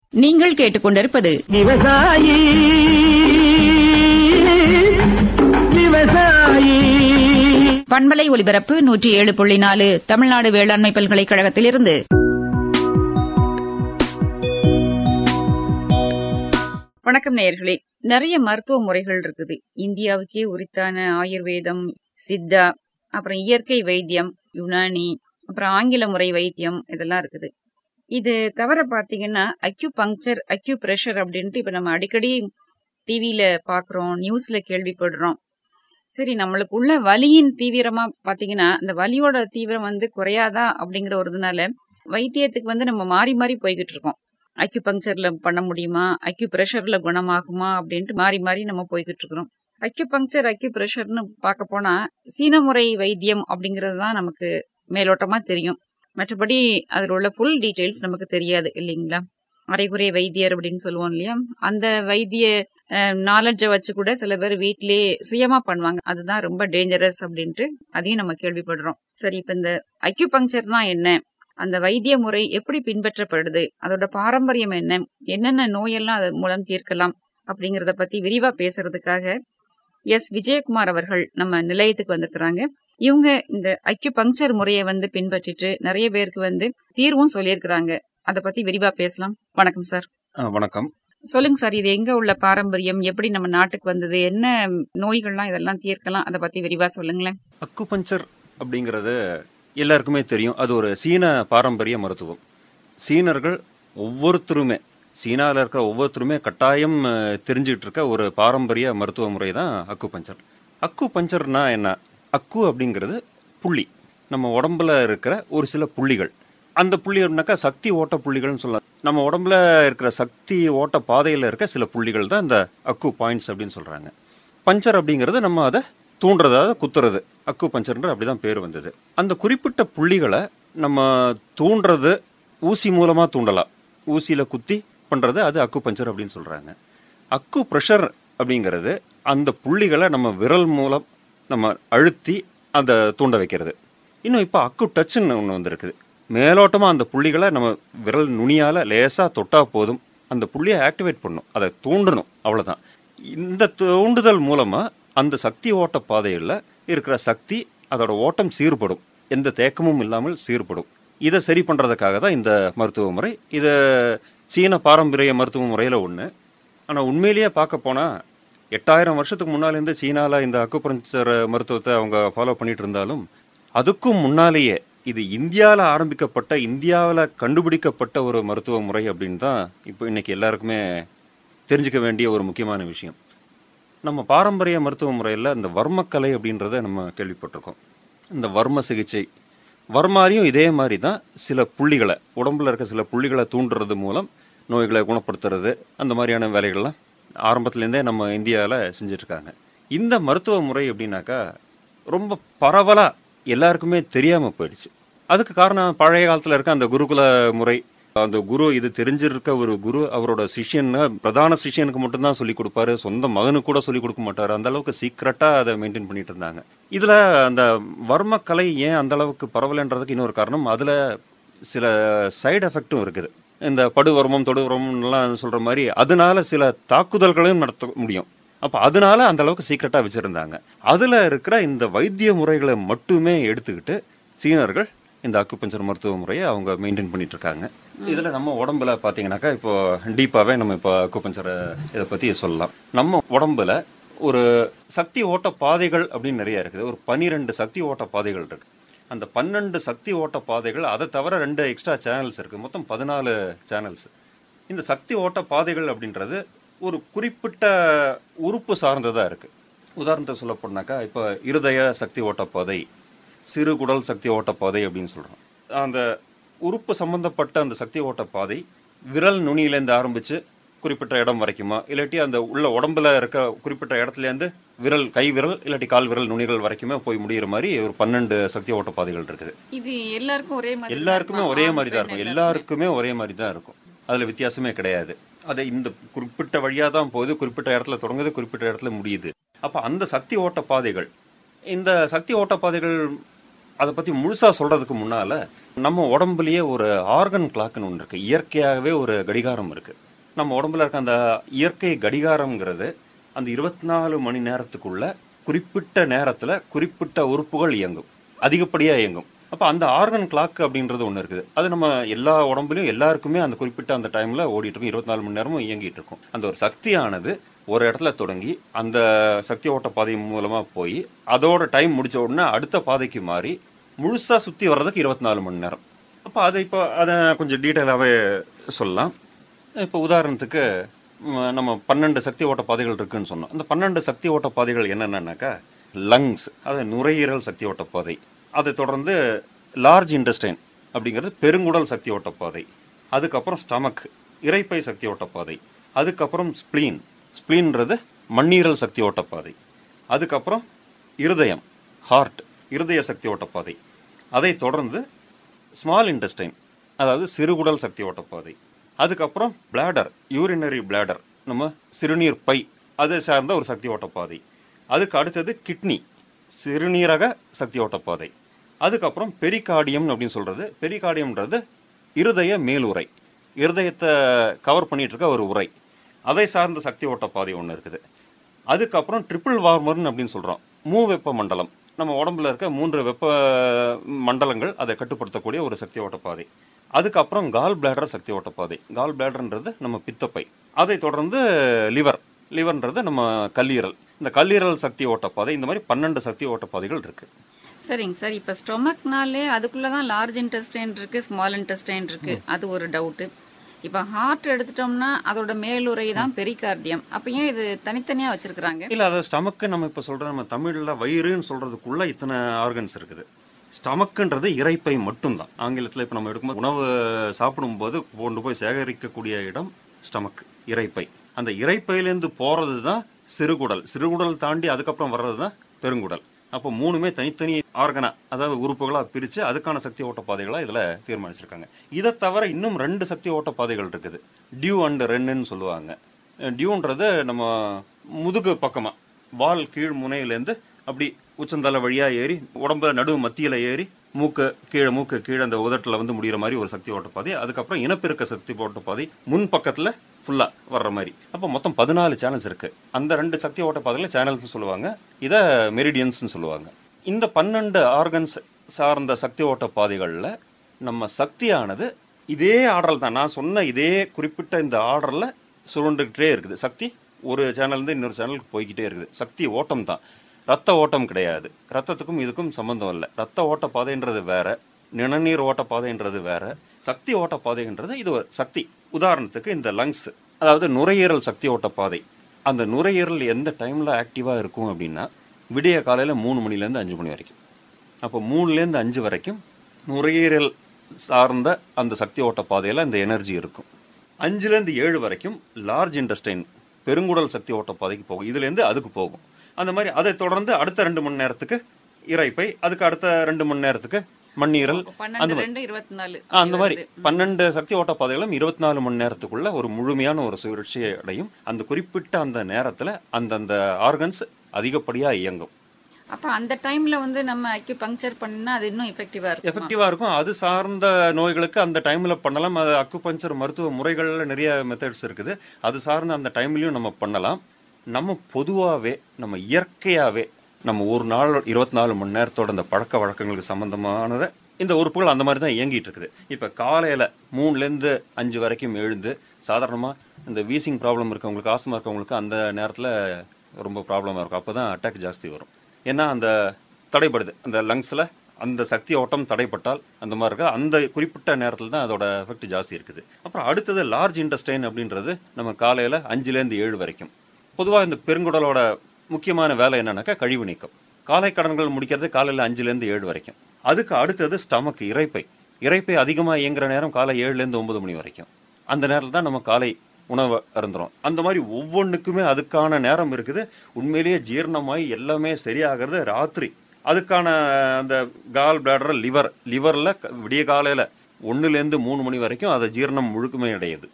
நீங்கள் கேட்டுக்கொண்டிருப்பது விவசாயி விவசாயி பண்பலை ஒலிபரப்பு நூற்றி ஏழு புள்ளி நாலு தமிழ்நாடு வேளாண்மை பல்கலைக்கழகத்திலிருந்து வணக்கம் நேயர்களே நிறைய மருத்துவ முறைகள் இருக்குது இந்தியாவுக்கே உரித்தான ஆயுர்வேதம் சித்தா அப்புறம் இயற்கை வைத்தியம் யுனானி அப்புறம் ஆங்கில முறை வைத்தியம் இதெல்லாம் இருக்குது இது தவிர பாத்தீங்கன்னா அக்யூ பங்க்சர் அக்யூ பிரஷர் அப்படின்ட்டு இப்ப நம்ம அடிக்கடி டிவியில பாக்குறோம் நியூஸ்ல கேள்விப்படுறோம் சரி நம்மளுக்கு உள்ள வலியின் தீவிரமா பாத்தீங்கன்னா அந்த வலியோட தீவிரம் வந்து குறையாதா அப்படிங்கிற ஒரு இதனால வைத்தியத்துக்கு வந்து நம்ம மாறி மாறி போய்கிட்டு இருக்கோம் அக்யூ பங்க்சர்ல பண்ண முடியுமா அக்யூ பிரஷர்ல குணமாகுமா அப்படின்ட்டு மாறி மாறி நம்ம போய்கிட்டு இருக்கிறோம் அக்யூ பங்க்சர் அக்யூ பிரஷர்னு பார்க்க போனா சீன முறை வைத்தியம் அப்படிங்கிறது தான் நமக்கு மேலோட்டமா தெரியும் மற்றபடி அதில் உள்ள ஃபுல் டீடைல்ஸ் நமக்கு தெரியாது இல்லைங்களா அரைகுறை வைத்தியர் அப்படின்னு சொல்லுவோம் இல்லையா அந்த வைத்திய நாலெட்ஜை வச்சு கூட சில பேர் வீட்டிலேயே சுயமா பண்ணுவாங்க அதுதான் ரொம்ப டேஞ்சரஸ் அப்படின்ட்டு அதையும் நம்ம கேள்விப்படுறோம் சரி இப்ப இந்த அக்யூபங்க்சர்னா என்ன அந்த வைத்திய முறை எப்படி பின்பற்றப்படுது அதோட பாரம்பரியம் என்ன என்னென்ன நோயெல்லாம் அது மூலம் தீர்க்கலாம் அப்படிங்கறத பத்தி விரிவா பேசுறதுக்காக எஸ் விஜயகுமார் அவர்கள் நம்ம நிலையத்துக்கு வந்திருக்கிறாங்க இவங்க இந்த அக்யூபங்க்சர் முறையை வந்து பின்பற்றிட்டு நிறைய பேருக்கு வந்து தீர்வும் சொல்லியிருக்கிறாங்க அதை பத்தி விரிவா பேசலாம் வணக்கம் சார் ஆ, வணக்கம் சொல்லுங்க சார் இது எங்க உள்ள பாரம்பரியம் எப்படி நம்ம நாட்டுக்கு வந்தது என்ன நோய்கள்லாம் இதெல்லாம் தீர்க்கலாம் அதை பத்தி விரிவா சொல்லுங்களேன் அக்குபஞ்சர் அப்படிங்கிறது எல்லாருக்குமே தெரியும் அது ஒரு சீன பாரம்பரிய மருத்துவம் சீனர்கள் ஒவ்வொருத்தருமே சீனாவில் இருக்கிற ஒவ்வொருத்தருமே கட்டாயம் அஹ், தெரிஞ்சுக்கிட்டு இருக்க ஒரு பாரம்பரிய மருத்துவ முறை தான் அக்குபஞ்சர் அக்குபஞ்சர்னா என்ன அக்கு அப்படிங்கிறது புள்ளி நம்ம உடம்புல இருக்கிற ஒரு சில புள்ளிகள் அந்த புள்ளி அப்படின்னாக்கா சக்தி ஓட்ட புள்ளிகள்னு சொல்லலாம் நம்ம உடம்புல இருக்கிற சக்தி ஓட்ட பாதையில் இருக்க சில புள்ளிகள் தான் இந்த அக்கு பாயிண்ட்ஸ் அப்படின்னு சொல்றாங்க பஞ்சர் அப்படிங்கிறது நம்ம அதை தூண்டுறது அதாவது குத்துறது அக்கு பஞ்சர்ன்ற அப்படிதான் பேர் வந்தது அந்த குறிப்பிட்ட புள்ளிகளை நம்ம தூண்டுறது ஊசி மூலமா தூண்டலாம் ஊசியில குத்தி பண்றது அது அக்கு பஞ்சர் அப்படின்னு சொல்றாங்க அக்கு ப்ரெஷர் அப்படிங்கிறது அந்த புள்ளிகளை நம்ம விரல் மூலம் நம்ம அழுத்தி அந்த தூண்ட வைக்கிறது இன்னும் இப்போ அக்கு டச்சுன்னு ஒன்று வந்திருக்குது மேலோட்டமா அந்த புள்ளிகளை நம்ம விரல் நுனியால லேசா தொட்டா போதும் அந்த புள்ளியை ஆக்டிவேட் பண்ணும் அதை தூண்டணும் அவ்வளவுதான் இந்த தூண்டுதல் மூலமா அந்த சக்தி ஓட்ட பாதையில் இருக்கிற சக்தி அதோட ஓட்டம் சீர்படும் எந்த தேக்கமும் இல்லாமல் சீர்படும் இதை சரி பண்றதுக்காக தான் இந்த மருத்துவ முறை இதை சீன பாரம்பரிய மருத்துவ முறையில ஒன்று ஆனா உண்மையிலேயே பார்க்க போனா எட்டாயிரம் வருஷத்துக்கு முன்னாலேருந்து சீனால இந்த அக்குபஞ்சர் மருத்துவத்தை அவங்க ஃபாலோ பண்ணிட்டு இருந்தாலும் அதுக்கும் முன்னாலேயே இது இந்தியாவில் ஆரம்பிக்கப்பட்ட இந்தியாவில் கண்டுபிடிக்கப்பட்ட ஒரு மருத்துவ முறை அப்படின்னு தான் இப்போ இன்னைக்கு எல்லாருக்குமே தெரிஞ்சுக்க வேண்டிய ஒரு முக்கியமான விஷயம் நம்ம பாரம்பரிய மருத்துவ முறையில் இந்த வர்மக்கலை அப்படின்றத நம்ம கேள்விப்பட்டிருக்கோம் இந்த வர்ம சிகிச்சை வர்மாலையும் இதே மாதிரி தான் சில புள்ளிகளை உடம்புல இருக்க சில புள்ளிகளை தூண்டுறது மூலம் நோய்களை குணப்படுத்துறது அந்த மாதிரியான வேலைகள்லாம் ஆரம்பத்துலேருந்தே நம்ம இந்தியாவில் செஞ்சுட்டு இருக்காங்க இந்த மருத்துவ முறை எப்படின்னாக்கா ரொம்ப பரவலாக எல்லாருக்குமே தெரியாமல் போயிடுச்சு அதுக்கு காரணம் பழைய காலத்தில் இருக்க அந்த குருகுல முறை அந்த குரு இது தெரிஞ்சிருக்க ஒரு குரு அவரோட சிஷ்யன் பிரதான சிஷ்யனுக்கு மட்டும்தான் சொல்லி கொடுப்பாரு சொந்த மகனுக்கு கூட சொல்லி கொடுக்க மாட்டாரு அந்த அளவுக்கு சீக்கிரட்டா அதை மெயின்டைன் பண்ணிட்டு இருந்தாங்க இதுல அந்த வர்ம கலை ஏன் அந்த அளவுக்கு பரவலன்றதுக்கு இன்னொரு காரணம் அதுல சில சைடு எஃபெக்டும் இருக்குது இந்த படுவர்மம் தொடுவர்மம்லாம் சொல்ற மாதிரி அதனால சில தாக்குதல்களையும் நடத்த முடியும் அப்ப அதனால அந்த அளவுக்கு சீக்கிரட்டா வச்சிருந்தாங்க அதுல இருக்கிற இந்த வைத்திய முறைகளை மட்டுமே எடுத்துக்கிட்டு சீனர்கள் இந்த அக்குபஞ்சர் மருத்துவ முறையை அவங்க மெயின்டைன் பண்ணிட்டு இருக்காங்க இதுல நம்ம உடம்புல பாத்தீங்கன்னாக்கா இப்போ டீப்பாவே நம்ம இப்போ அக்குபஞ்சரை இதை பத்தி சொல்லலாம் நம்ம உடம்புல ஒரு சக்தி ஓட்ட பாதைகள் அப்படின்னு நிறைய இருக்குது ஒரு பனிரெண்டு சக்தி ஓட்ட பாதைகள் இருக்கு அந்த பன்னெண்டு சக்தி ஓட்ட பாதைகள் அதை தவிர ரெண்டு எக்ஸ்ட்ரா சேனல்ஸ் இருக்கு மொத்தம் பதினாலு சேனல்ஸ் இந்த சக்தி ஓட்ட பாதைகள் அப்படின்றது ஒரு குறிப்பிட்ட உறுப்பு சார்ந்ததா இருக்கு உதாரணத்தை சொல்ல போனாக்கா இப்போ இருதய சக்தி ஓட்ட பாதை சிறு குடல் சக்தி ஓட்ட பாதை அப்படின்னு சொல்றோம் அந்த உறுப்பு சம்பந்தப்பட்ட அந்த சக்தி ஓட்ட பாதை விரல் நுனியிலேருந்து ஆரம்பிச்சு குறிப்பிட்ட இடம் வரைக்குமா இல்லாட்டி அந்த உள்ள உடம்புல இருக்க குறிப்பிட்ட இடத்துல இருந்து விரல் கை விரல் இல்லாட்டி கால் விரல் நுனிகள் வரைக்குமே போய் முடியிற மாதிரி ஒரு பன்னெண்டு சக்தி ஓட்ட பாதைகள் இருக்குது இது எல்லாருக்கும் ஒரே மாதிரி எல்லாருக்குமே ஒரே மாதிரி தான் இருக்கும் எல்லாருக்குமே ஒரே மாதிரி தான் இருக்கும் அதுல வித்தியாசமே கிடையாது அது இந்த குறிப்பிட்ட வழியா தான் போகுது குறிப்பிட்ட இடத்துல தொடங்குது குறிப்பிட்ட இடத்துல முடியுது அப்ப அந்த சக்தி ஓட்ட பாதைகள் இந்த சக்தி ஓட்ட பாதைகள் அதை பத்தி முழுசா சொல்றதுக்கு முன்னால நம்ம உடம்புலயே ஒரு ஆர்கன் கிளாக்னு ஒன்று இருக்கு இயற்கையாகவே ஒரு கடிகாரம் இருக்கு நம்ம உடம்புல இருக்க அந்த இயற்கை கடிகாரம்ங்கிறது அந்த இருபத்தி நாலு மணி நேரத்துக்குள்ள குறிப்பிட்ட நேரத்துல குறிப்பிட்ட உறுப்புகள் இயங்கும் அதிகப்படியா இயங்கும் அப்ப அந்த ஆர்கன் கிளாக் அப்படின்றது ஒண்ணு இருக்குது அது நம்ம எல்லா உடம்புலயும் எல்லாருக்குமே அந்த குறிப்பிட்ட அந்த டைம்ல ஓடிட்டு இருக்கும் இருபத்தி நாலு மணி நேரமும் இயங்கிட்டு இருக்கும் அந்த ஒரு சக்தியானது ஒரு இடத்துல தொடங்கி அந்த சக்தி ஓட்ட பாதை மூலமா போய் அதோட டைம் முடிச்ச உடனே அடுத்த பாதைக்கு மாறி முழுசா சுத்தி வர்றதுக்கு இருபத்தி நாலு மணி நேரம் அப்போ அதை இப்போ அதை கொஞ்சம் டீட்டெயிலாகவே சொல்லலாம் இப்போ உதாரணத்துக்கு ம், நம்ம பன்னெண்டு சக்தி ஓட்ட பாதைகள் இருக்குன்னு சொன்னோம் அந்த பன்னெண்டு சக்தி ஓட்ட பாதைகள் என்னென்னனாக்கா லங்ஸ் அது நுரையீரல் சக்தி ஓட்ட பாதை அதை தொடர்ந்து லார்ஜ் இன்டெஸ்டைன் அப்படிங்கிறது பெருங்குடல் சக்தி ஓட்ட பாதை அதுக்கப்புறம் ஸ்டமக் இரைப்பை சக்தி ஓட்ட பாதை அதுக்கப்புறம் ஸ்ப்ளீன் ஸ்ப்ளீன்றது மண்ணீரல் சக்தி ஓட்ட பாதை அதுக்கப்புறம் இருதயம் ஹார்ட் இருதய சக்தி ஓட்ட பாதை அதை தொடர்ந்து ஸ்மால் இன்டெஸ்டைன் அதாவது சிறுகுடல் சக்தி ஓட்ட பாதை அதுக்கப்புறம் பிளாடர் யூரினரி பிளாடர் நம்ம சிறுநீர் பை அதை சார்ந்த ஒரு சக்தி ஓட்ட பாதை அதுக்கு அடுத்தது கிட்னி சிறுநீரக சக்தி ஓட்ட பாதை அதுக்கப்புறம் பெரிகார்டியம் அப்படின்னு சொல்றது பெரிகார்டியம்ன்றது இருதய மேலுறை இருதயத்தை கவர் பண்ணிட்டு இருக்க ஒரு உரை அதை சார்ந்த சக்தி ஓட்ட பாதை ஒன்று இருக்குது அதுக்கப்புறம் ட்ரிபிள் வார்மர்னு அப்படின்னு சொல்றோம் மூ வெப்ப மண்டலம் நம்ம உடம்புல இருக்க மூன்று வெப்ப மண்டலங்கள் அதை கட்டுப்படுத்தக்கூடிய ஒரு சக்தி ஓட்ட பாதை அதுக்கப்புறம் கால் பிளாடர் சக்தி ஓட்ட பாதை கால் பிளாடர்ன்றது நம்ம பித்தப்பை அதை தொடர்ந்து லிவர் லிவர்ன்றது நம்ம கல்லீரல் இந்த கல்லீரல் சக்தி ஓட்ட பாதை இந்த மாதிரி பன்னெண்டு சக்தி ஓட்ட பாதைகள் இருக்கு சரிங்க சார் இப்போ ஸ்டொமக்னாலே அதுக்குள்ள தான் லார்ஜ் இன்டெஸ்டைன் இருக்கு ஸ்மால் இன்டெஸ்டைன் இருக்கு அது ஒரு டவுட்டு இப்போ ஹார்ட் எடுத்துட்டோம்னா அதோட மேலுறை தான் பெரிகார்டியம் அப்போ ஏன் இது தனித்தனியா வச்சிருக்கிறாங்க இல்ல அது ஸ்டமக்கு நம்ம இப்ப சொல்ற நம்ம தமிழ்ல வயிறுன்னு சொல்றதுக்குள்ள இத்தனை ஆர்கன்ஸ் இருக்குது ஸ்டமக்குன்றது இரைப்பை மட்டும்தான் ஆங்கிலத்துல இப்ப நம்ம எடுக்கும்போது உணவு சாப்பிடும்போது கொண்டு போய் சேகரிக்கக்கூடிய இடம் ஸ்டமக் இரைப்பை அந்த இரைப்பையிலேருந்து போறது தான் சிறுகுடல் சிறுகுடல் தாண்டி அதுக்கப்புறம் வர்றது தான் பெருங்குடல் அப்போ மூணுமே தனித்தனி ஆர்கனா அதாவது உறுப்புகளா பிரிச்சு அதுக்கான சக்தி ஓட்ட பாதைகளா இதுல தீர்மானிச்சிருக்காங்க இதை தவிர இன்னும் ரெண்டு சக்தி ஓட்ட பாதைகள் இருக்குது டியூ அண்ட் ரென்னு சொல்லுவாங்க டியூன்றது நம்ம முதுகு பக்கமா வால் கீழ் முனையிலேருந்து அப்படி உச்சந்தலை வழியா ஏறி உடம்பு நடு மத்தியில ஏறி மூக்கு கீழே மூக்கு கீழே அந்த உதட்டுல வந்து முடிகிற மாதிரி ஒரு சக்தி ஓட்ட பாதை அதுக்கப்புறம் இனப்பெருக்க சக்தி ஓட்ட பாதை முன் பக்கத்துல ஃபுல்லா வர்ற மாதிரி அப்போ மொத்தம் பதினாலு சேனல்ஸ் இருக்கு அந்த ரெண்டு சக்தி ஓட்ட பாதைகளை சேனல்ஸ் சொல்லுவாங்க இதை மெரிடியன்ஸ்னு சொல்லுவாங்க இந்த பன்னெண்டு ஆர்கன்ஸ் சார்ந்த சக்தி ஓட்ட பாதைகள்ல நம்ம சக்தியானது இதே ஆர்டர் தான் நான் சொன்ன இதே குறிப்பிட்ட இந்த ஆர்டர்ல சுருண்டுகிட்டே இருக்குது சக்தி ஒரு சேனல் இருந்து இன்னொரு சேனலுக்கு போய்கிட்டே இருக்குது சக்தி ஓட்டம் தான் ரத்த ஓட்டம் கிடையாது ரத்தத்துக்கும் இதுக்கும் சம்பந்தம் இல்லை ரத்த ஓட்ட பாதைன்றது வேற நிணநீர் ஓட்ட பாதைன்றது வேற சக்தி ஓட்ட பாதைன்றது இது ஒரு சக்தி உதாரணத்துக்கு இந்த லங்ஸ் அதாவது நுரையீரல் சக்தி ஓட்ட பாதை அந்த நுரையீரல் எந்த டைம்ல ஆக்டிவா இருக்கும் அப்படின்னா விடிய காலையில மூணு மணில இருந்து அஞ்சு மணி வரைக்கும் அப்போ மூணுல இருந்து அஞ்சு வரைக்கும் நுரையீரல் சார்ந்த அந்த சக்தி ஓட்ட பாதையில இந்த எனர்ஜி இருக்கும் அஞ்சுல இருந்து ஏழு வரைக்கும் லார்ஜ் இன்டெஸ்டைன் பெருங்குடல் சக்தி ஓட்ட பாதைக்கு போகும் இதுல இருந்து அதுக்கு போகும் அந்த மாதிரி அதை தொடர்ந்து அடுத்த ரெண்டு மணி நேரத்துக்கு இரைப்பை அதுக்கு அடுத்த ரெண்டு மணி நேரத்துக்கு மண்ணீரல் அந்த பன்னெண்டு மாதிரி ரெண்டு இருபத்தி நாலு ஆ, அந்த மாதிரி பன்னெண்டு சக்தி ஓட்ட பாதைகளும் இருபத்தி நாலு மணி நேரத்துக்குள்ள ஒரு முழுமையான ஒரு சுழற்சியை அடையும் அந்த குறிப்பிட்ட அந்த நேரத்துல அந்தந்த ஆர்கன்ஸ் அதிகப்படியா இயங்கும் அப்ப அந்த டைம்ல வந்து நம்ம அக்யூ பங்க்சர் பண்ணா அது இன்னும் எஃபெக்டிவா இருக்கும் எஃபெக்டிவா இருக்கும் அது சார்ந்த நோய்களுக்கு அந்த டைம்ல பண்ணலாம் அது அக்குபஞ்சர் மருத்துவ முறைகள்ல நிறைய மெத்தட்ஸ் இருக்குது அது சார்ந்த அந்த டைம்லயும் நம்ம பண்ணலாம் நம்ம பொதுவாவே நம்ம இயற்கையாவே நம்ம ஒரு நாள் இருபத்தி நாலு மணி நேரத்தோட அந்த பழக்க வழக்கங்களுக்கு சம்பந்தமானதை இந்த உறுப்புகள் அந்த மாதிரி தான் இயங்கிட்டு இருக்குது இப்ப காலையில மூணுல இருந்து அஞ்சு வரைக்கும் எழுந்து சாதாரணமா இந்த வீசிங் ப்ராப்ளம் இருக்கவங்களுக்கு ஆஸ்துமா இருக்கவங்களுக்கு அந்த நேரத்துல ரொம்ப ப்ராப்ளமா இருக்கும் அப்பதான் அட்டாக் ஜாஸ்தி வரும் ஏன்னா அந்த தடைப்படுது அந்த லங்ஸ்ல அந்த சக்தி ஓட்டம் தடைப்பட்டால் அந்த மாதிரி இருக்கு அந்த குறிப்பிட்ட நேரத்தில் தான் அதோட எஃபெக்ட் ஜாஸ்தி இருக்குது அப்புறம் அடுத்தது லார்ஜ் இன்டெஸ்டைன் அப்படின்றது நம்ம காலையில அஞ்சுல இருந்து ஏழு வரைக்கும் பொதுவா இந்த பெருங்குடலோட முக்கியமான வேலை என்னன்னாக்கா கழிவு நீக்கம் காலை கடன்கள் முடிக்கிறது காலையில அஞ்சுல இருந்து ஏழு வரைக்கும் அதுக்கு அடுத்தது ஸ்டமக் இரைப்பை இரைப்பை அதிகமா இயங்குற நேரம் காலை ஏழுல இருந்து ஒன்பது மணி வரைக்கும் அந்த நேரத்தில் தான் நம்ம காலை உணவு அருந்துறோம் அந்த மாதிரி ஒவ்வொன்றுக்குமே அதுக்கான நேரம் இருக்குது உண்மையிலேயே ஜீரணமாகி எல்லாமே சரியாகிறது ராத்திரி அதுக்கான அந்த கால் பிளாடர் லிவர் லிவர்ல விடிய காலையில ஒண்ணுல இருந்து மூணு மணி வரைக்கும் அதை ஜீரணம் முழுக்குமே அடையுது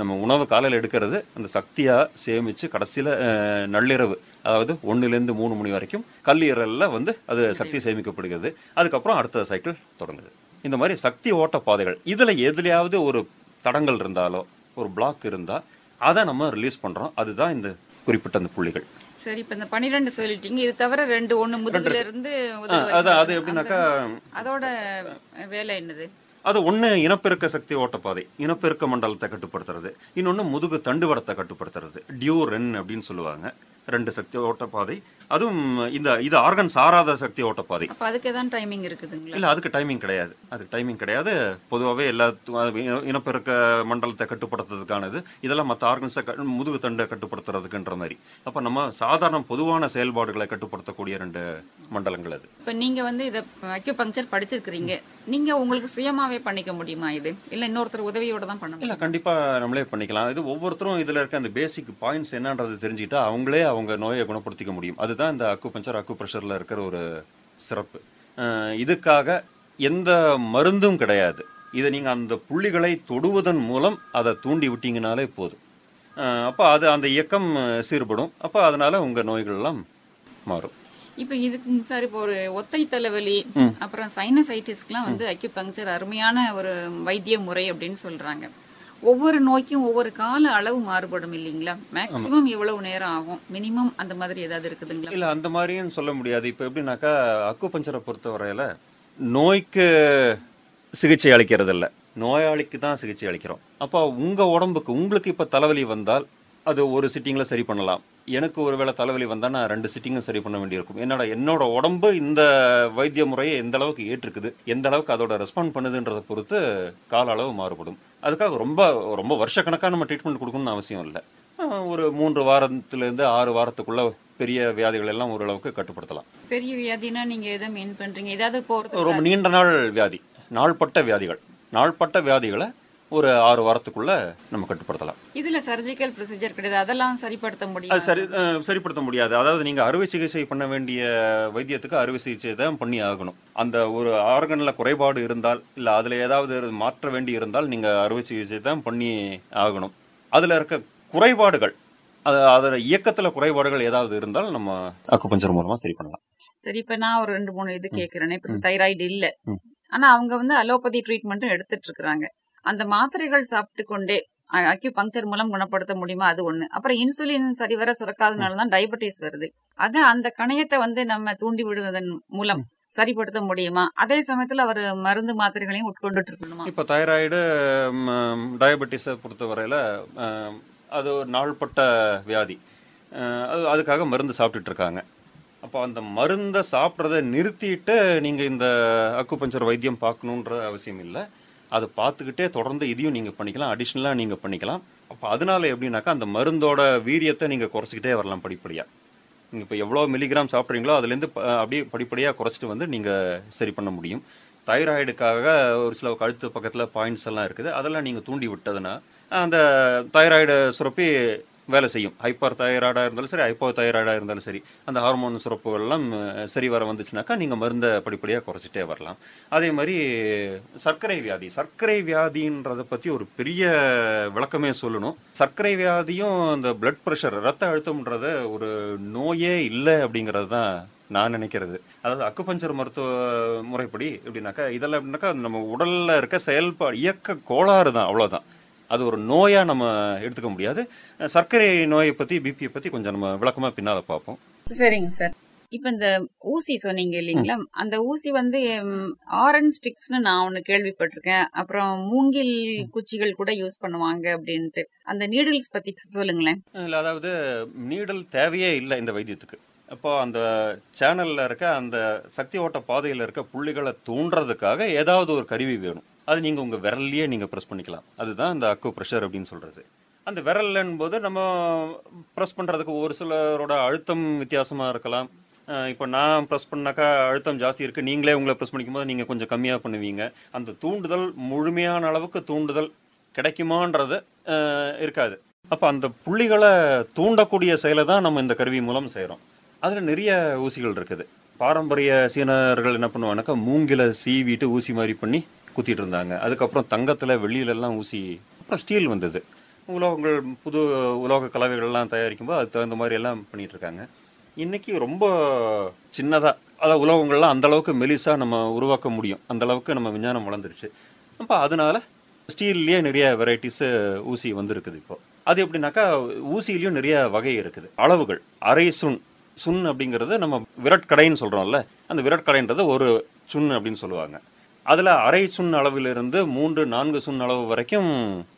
நம்ம உணவு காலையில் எடுக்கிறது அந்த சக்தியா சேமிச்சு கடைசியில அஹ், நள்ளிரவு அதாவது ஒண்ணுலேருந்து மூணு மணி வரைக்கும் கல்லீரல்ல வந்து அது சக்தி சேமிக்கப்படுகிறது அதுக்கப்புறம் அடுத்த சைக்கிள் தொடங்குது இந்த மாதிரி சக்தி ஓட்ட பாதைகள் இதுல எதுலயாவது ஒரு தடங்கள் இருந்தாலோ ஒரு பிளாக் இருந்தா அதை நம்ம ரிலீஸ் பண்றோம் அதுதான் இந்த குறிப்பிட்ட அந்த புள்ளிகள் சரி இப்ப இந்த பன்னிரெண்டு சொல்லிட்டீங்க இது தவிர ரெண்டு ஒண்ணு முதுகுல இருந்து உதடு அஹ், வரைக்கும் அதான் அது வருது. எப்படின்னாக்கா அந்த- அதோட வேலை என்னது அது ஒண்ணு இனப்பெருக்க சக்தி ஓட்டப்பாதை இனப்பெருக்க மண்டலத்தை கட்டுப்படுத்துறது இன்னொன்னு முதுகு தண்டுவடத்தை கட்டுப்படுத்துறது டியூரென் அப்படின்னு சொல்லுவாங்க ரெண்டு சக்தி ஓட்டப்பாதை அதுவும் இந்த இது ஆர்கன் சாராத சக்தி ஓட்டப்பாதை அப்ப அதுக்கு ஏதாவது டைமிங் இருக்குதுங்களா இல்ல அதுக்கு டைமிங் கிடையாது அதுக்கு டைமிங் கிடையாது பொதுவாகவே எல்லா இன- இனப்பெருக்க மண்டலத்தை கட்டுப்படுத்துறதுக்கானது இதெல்லாம் மற்ற ஆர்கன்ஸை முதுகு தண்டை கட்டுப்படுத்துறதுக்குன்ற மாதிரி அப்ப நம்ம சாதாரண பொதுவான செயல்பாடுகளை கட்டுப்படுத்தக்கூடிய ரெண்டு மண்டலங்கள் அது இப்ப நீங்க வந்து இத அக்யூபங்க்சர் படிச்சிருக்கிறீங்க நீங்க உங்களுக்கு சுயமாவே பண்ணிக்க முடியுமா இது இல்ல இன்னொருத்தர் உதவியோட தான் பண்ண இல்ல முடியும் கண்டிப்பா நம்மளே பண்ணிக்கலாம் இது ஒவ்வொருத்தரும் இதுல இருக்க அந்த பேசிக் பாயிண்ட்ஸ் என்னன்றது தெரிஞ்சுக்கிட்டா அவங்களே அவங்க நோயை குணப்படுத்திக்க முடியும் அதுதான் இந்த அக்கு பஞ்சர் அக்கு ப்ரெஷர்ல இருக்கிற ஒரு சிறப்பு அஹ் இதுக்காக எந்த மருந்தும் கிடையாது இதை நீங்க அந்த புள்ளிகளை தொடுவதன் மூலம் அதை தூண்டி விட்டீங்கனாலே போதும் அஹ் அப்ப அது அந்த இயக்கம் அஹ், சீர்படும் அப்ப அதனால உங்க நோய்கள் எல்லாம் மாறும் இப்ப இதுக்கு சார் இப்போ ஒரு ஒத்தை தலைவலி அப்புறம் சைனசைட்டிஸ்க்குலாம் வந்து அக்யூபங்க்சர் அருமையான ஒரு வைத்திய முறை அப்படின்னு சொல்றாங்க ஒவ்வொரு நோய்க்கும் ஒவ்வொரு கால அளவு மாறுபடும் இல்லைங்களா மேக்சிமம் எவ்வளவு நேரம் ஆகும் மினிமம் அந்த மாதிரி ஏதாவது இருக்குதுங்களா இல்ல அந்த மாதிரியும் சொல்ல முடியாது இப்ப எப்படின்னாக்கா அக்கு பஞ்சரை பொறுத்த வரையில நோய்க்கு சிகிச்சை அளிக்கிறது இல்ல நோயாளிக்கு தான் சிகிச்சை அளிக்கிறோம் அப்போ உங்க உடம்புக்கு உங்களுக்கு இப்ப தலைவலி வந்தால் அது ஒரு சிட்டிங்ல சரி பண்ணலாம் எனக்கு ஒருவேளை தலைவலி வந்தா நான் ரெண்டு சிட்டிங்கும் சரி பண்ண வேண்டியிருக்கும் என்னோட என்னோட உடம்பு இந்த வைத்திய முறையை எந்த அளவுக்கு ஏற்றுக்குது எந்த அளவுக்கு அதோட ரெஸ்பாண்ட் பண்ணுதுன்றதை பொறுத்து கால அளவு மாறுபடும் அதுக்காக ரொம்ப ரொம்ப வருஷக்கணக்காக நம்ம ட்ரீட்மெண்ட் கொடுக்கணும்னு அவசியம் இல்லை ஆஹ் ஒரு மூன்று வாரத்திலிருந்து ஆறு வாரத்துக்குள்ள பெரிய வியாதிகள் எல்லாம் ஓரளவுக்கு கட்டுப்படுத்தலாம் பெரிய வியாதினா நீங்க எதை மீன் பண்றீங்க ஏதாவது போறது ரொம்ப நீண்ட நாள் வியாதி நாள்பட்ட வியாதிகள் நாள்பட்ட வியாதிகளை ஒரு ஆறு வாரத்துக்குள்ள நம்ம கட்டுப்படுத்தலாம் இதுல சர்ஜிக்கல் ப்ரொசீஜர் கிடையாது அதெல்லாம் சரிப்படுத்த அது முடியும் சரி அஹ் சரிப்படுத்த முடியாது அதாவது நீங்க அறுவை சிகிச்சை பண்ண வேண்டிய வைத்தியத்துக்கு அறுவை சிகிச்சை தான் பண்ணி ஆகணும் அந்த ஒரு ஆர்கன்ல குறைபாடு இருந்தால் இல்ல அதுல ஏதாவது மாற்ற வேண்டி இருந்தால் நீங்க அறுவை சிகிச்சை தான் பண்ணி ஆகணும் அதுல இருக்க குறைபாடுகள் அது அதோட இயக்கத்துல குறைபாடுகள் ஏதாவது இருந்தால் நம்ம அக்குபஞ்சர் மூலமா சரி பண்ணலாம் சரி இப்ப நான் ஒரு ரெண்டு மூணு இது கேக்குறேன் இப்ப தைராய்டு இல்ல ம். ஆனா அவங்க வந்து அலோபதி ட்ரீட்மெண்ட்டும் எடுத்துட்டு இருக்காங்க அந்த மாத்திரைகள் சாப்பிட்டு கொண்டே அக்யூ பங்க்சர் மூலம் குணப்படுத்த முடியுமா அது ஒண்ணு அப்புறம் இன்சுலின் சரிவர சுரக்காதனால தான் டயபெட்டிஸ் வருது அது அந்த கணையத்தை வந்து நம்ம தூண்டி விடுவதன் மூலம் சரிப்படுத்த முடியுமா அதே சமயத்துல அவர் மருந்து மாத்திரைகளையும் உட்கொண்டுட்டு இருக்கணுமா இப்போ தைராய்டு டயபெட்டிஸை பொறுத்தவரையில் அது ஒரு நாள்பட்ட வியாதி அஹ், அது அதுக்காக மருந்து சாப்பிட்டுட்டு இருக்காங்க அப்போ அந்த மருந்தை சாப்பிட்றத நிறுத்திட்டு நீங்கள் இந்த அக்குபஞ்சர் வைத்தியம் பார்க்கணுன்ற அவசியம் இல்லை அதை பார்த்துக்கிட்டே தொடர்ந்து இதையும் நீங்கள் பண்ணிக்கலாம் அடிஷ்னலாக நீங்கள் பண்ணிக்கலாம் அப்போ அதனால எப்படின்னாக்கா அந்த மருந்தோட வீரியத்தை நீங்கள் குறைச்சிக்கிட்டே வரலாம் படிப்படியாக நீங்கள் இப்போ எவ்வளோ மில்லிகிராம் சாப்பிட்றீங்களோ அதுலேருந்து ப- அப்படியே படிப்படியாக குறைச்சிட்டு வந்து நீங்கள் சரி பண்ண முடியும் தைராய்டுக்காக ஒரு சில கழுத்து பக்கத்தில் பாயிண்ட்ஸ் எல்லாம் இருக்குது அதெல்லாம் நீங்கள் தூண்டி விட்டதுன்னா அந்த தைராய்டு சுரப்பி வேலை செய்யும் ஹைப்பர் தைராய்டாக இருந்தாலும் சரி ஹைப்போ தைராய்டாக இருந்தாலும் சரி அந்த ஹார்மோன் சுரப்புகள் எல்லாம் அஹ், சரி வர வந்துச்சுனாக்கா நீங்கள் மருந்தை படிப்படியாக குறைச்சிட்டே வரலாம் அதே மாதிரி சர்க்கரை வியாதி சர்க்கரை வியாதின்றதை பற்றி ஒரு பெரிய விளக்கமே சொல்லணும் சர்க்கரை வியாதியும் இந்த பிளட் ப்ரெஷர் ரத்த அழுத்தம்ன்றத ஒரு நோயே இல்லை அப்படிங்கிறது தான் நான் நினைக்கிறது அதாவது அக்குபஞ்சர் மருத்துவ முறைப்படி எப்படின்னாக்கா இதெல்லாம் எப்படின்னாக்கா நம்ம உடல்ல இருக்க செயல்பாடு இயக்க கோளாறு தான் அவ்வளவுதான் அது ஒரு நோயா நம்ம எடுத்துக்க முடியாது சர்க்கரை நோயை பத்தி பிபியை பத்தி கொஞ்சம் நம்ம விளக்கமா பின்னால பார்ப்போம் சரிங்க சார் இப்ப இந்த ஊசி சொன்னீங்க இல்லைங்களா அந்த ஊசி வந்து ஆரஞ்ச் ஸ்டிக்ஸ்னு நான் ஒண்ணு கேள்விப்பட்டிருக்கேன் அப்புறம் மூங்கில் குச்சிகள் கூட யூஸ் பண்ணுவாங்க அப்படின்ட்டு அந்த நீடில்ஸ் பத்தி சொல்லுங்களேன் இல்ல அதாவது நீடல் தேவையே இல்லை இந்த வைத்தியத்துக்கு அப்போ அந்த சேனல்ல இருக்க அந்த சக்தி ஓட்ட பாதையில இருக்க புள்ளிகளை தூண்டுறதுக்காக ஏதாவது ஒரு கருவி வேணும் அது நீங்க உங்க விரல்லையே நீங்க ப்ரெஸ் பண்ணிக்கலாம் அதுதான் இந்த அக்கு ப்ரெஷர் அப்படின்னு சொல்றது அந்த விரல்லன் போது நம்ம ப்ரெஸ் பண்றதுக்கு ஒரு சிலரோட அழுத்தம் வித்தியாசமா இருக்கலாம் அஹ் இப்போ நான் ப்ரெஸ் பண்ணாக்கா அழுத்தம் ஜாஸ்தி இருக்கு நீங்களே உங்களை ப்ரெஸ் பண்ணிக்கும் போது நீங்க கொஞ்சம் கம்மியா பண்ணுவீங்க அந்த தூண்டுதல் முழுமையான அளவுக்கு தூண்டுதல் கிடைக்குமான்றது அஹ், இருக்காது அப்ப அந்த புள்ளிகளை தூண்டக்கூடிய செயலை தான் நம்ம இந்த கருவி மூலம் செய்றோம் அதுல நிறைய ஊசிகள் இருக்குது பாரம்பரிய சீனர்கள் என்ன பண்ணுவாங்கன்னாக்கா மூங்கில சீவிட்டு ஊசி மாதிரி பண்ணி குத்திட்டு இருந்தாங்க அதுக்கப்புறம் தங்கத்துல வெள்ளியில எல்லாம் ஊசி அப்புறம் ஸ்டீல் வந்தது உலோகங்கள் புது உலோக கலவைகள்லாம் தயாரிக்கும்போது அதுக்கு தகுந்த மாதிரி எல்லாம் பண்ணிட்டு இருக்காங்க இன்னைக்கு ரொம்ப சின்னதாக அதாவது உலோகங்கள்லாம் அந்த அளவுக்கு மெலிசா நம்ம உருவாக்க முடியும் அந்த அளவுக்கு நம்ம விஞ்ஞானம் வளர்ந்துருச்சு அப்போ அதனால ஸ்டீல்லையே நிறைய வெரைட்டிஸ் ஊசி வந்திருக்குது இப்போ அது எப்படின்னாக்கா ஊசியிலையும் நிறைய வகை இருக்குது அளவுகள் அரை சுண் சுண் அப்படிங்கிறது நம்ம விரட்கடைன்னு சொல்றோம்ல அந்த விரட்கடைன்றது ஒரு சுண் அப்படின்னு சொல்லுவாங்க அதில் அரை சுண் அளவிலிருந்து மூன்று நான்கு சுண் அளவு வரைக்கும்